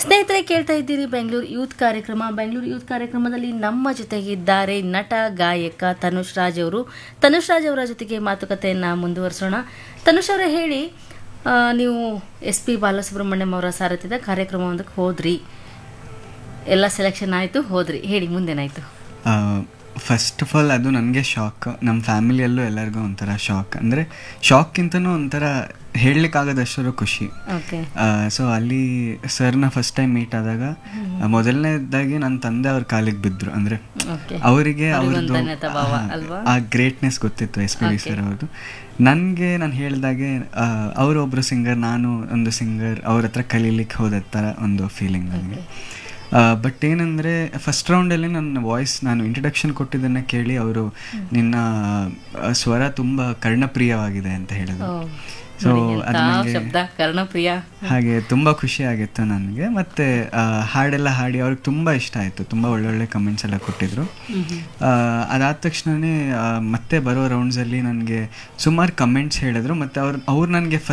ಸ್ನೇಹಿತರೆ ಕೇಳ್ತಾ ಇದ್ದೀರಿ ಬೆಂಗಳೂರು ಯೂತ್ ಕಾರ್ಯಕ್ರಮ ಬೆಂಗಳೂರು ಯೂತ್ ಕಾರ್ಯಕ್ರಮದಲ್ಲಿ ನಮ್ಮ ಜೊತೆಗಿದ್ದಾರೆ ನಟ ಗಾಯಕ ತನುಷ್ ರಾಜ್ ಅವರು ತನುಷ್ ರಾಜ್ ಅವರ ಜೊತೆಗೆ ಮಾತುಕತೆಯನ್ನು ಮುಂದುವರಿಸೋಣ ತನುಷ್ ಅವರೇ ಹೇಳಿ ಆ, ನೀವು ಎಸ್ ಪಿ ಬಾಲಸುಬ್ರಹ್ಮಣ್ಯಂ ಅವರ ಸಾರಥ್ಯದ ಕಾರ್ಯಕ್ರಮವೊಂದಕ್ಕೆ ಹೋದ್ರಿ ಎಲ್ಲ ಸೆಲೆಕ್ಷನ್ ಆಯಿತು ಹೋದ್ರಿ ಹೇಳಿ ಮುಂದೇನಾಯಿತು ಫಸ್ಟ್ ಆಫ್ ಆಲ್ ಅದು ನನಗೆ ಶಾಕ್ ನಮ್ಮ ಫ್ಯಾಮಿಲಿಯಲ್ಲೂ ಎಲ್ಲರಿಗೂ ಒಂಥರ ಶಾಕ್ ಅಂದರೆ ಶಾಕ್ಕಿಂತನೂ ಒಂಥರ ಹೇಳಲಿಕ್ಕಾಗದಷ್ಟರ ಖುಷಿ ಓಕೆ ಸೊ ಅಲ್ಲಿ ಸರ್ನ ಫಸ್ಟ್ ಟೈಮ್ ಮೀಟ್ ಆದಾಗ ಆ, ಮೊದಲನೇದಾಗಿ ನನ್ನ ತಂದೆ ಅವ್ರ ಕಾಲಿಗೆ ಬಿದ್ದರು ಅಂದರೆ ಓಕೆ ಅವರಿಗೆ ಅವ್ರಿಗೊಂದು ಅವ್ರದ್ದು ಧನ್ಯತಾ ಭಾವ ಅಲ್ವಾ? ಆ ಗ್ರೇಟ್ನೆಸ್ ಗೊತ್ತಿತ್ತು ಎಸ್ ಪಿ ಡಿ ಸರ್ ಅವ್ರದ್ದು ನನಗೆ ನಾನು ಹೇಳಿದಾಗೆ ಅವರು ಒಬ್ಬರು ಸಿಂಗರ್ ನಾನು ಒಂದು ಸಿಂಗರ್ ಅವ್ರ ಹತ್ರ ಕಲೀಲಿಕ್ಕೆ ಹೋದ ಥರ ಒಂದು ಫೀಲಿಂಗ್ ನನಗೆ ಬಟ್ ಏನಂದರೆ ಫಸ್ಟ್ ರೌಂಡಲ್ಲಿ ನನ್ನ ವಾಯ್ಸ್ ನಾನು ಇಂಟ್ರಡಕ್ಷನ್ ಕೊಟ್ಟಿದ್ದನ್ನು ಕೇಳಿ ಅವರು ನಿನ್ನ ಆ, ಸ್ವರ ತುಂಬ ಕರ್ಣಪ್ರಿಯವಾಗಿದೆ ಅಂತ ಹೇಳಿದ್ರು ಸೊ ಅದು ನನಗೆ ಶಬ್ದ ಕರ್ಣಪ್ರಿಯ ಹಾಗೆ ತುಂಬ ಖುಷಿ ಆಗಿತ್ತು ನನಗೆ ಮತ್ತು ಹಾಡೆಲ್ಲ ಹಾಡಿ ಅವ್ರಿಗೆ ತುಂಬ ಇಷ್ಟ ಆಯಿತು ತುಂಬ ಒಳ್ಳೊಳ್ಳೆ ಕಮೆಂಟ್ಸ್ ಎಲ್ಲ ಕೊಟ್ಟಿದ್ರು ಅದಾದ ತಕ್ಷಣವೇ ಮತ್ತೆ ಬರೋ ರೌಂಡ್ಸಲ್ಲಿ ನನಗೆ ಸುಮಾರು ಕಮೆಂಟ್ಸ್ ಹೇಳಿದ್ರು ಮತ್ತು ಅವ್ರು ಅವ್ರು ನನಗೆ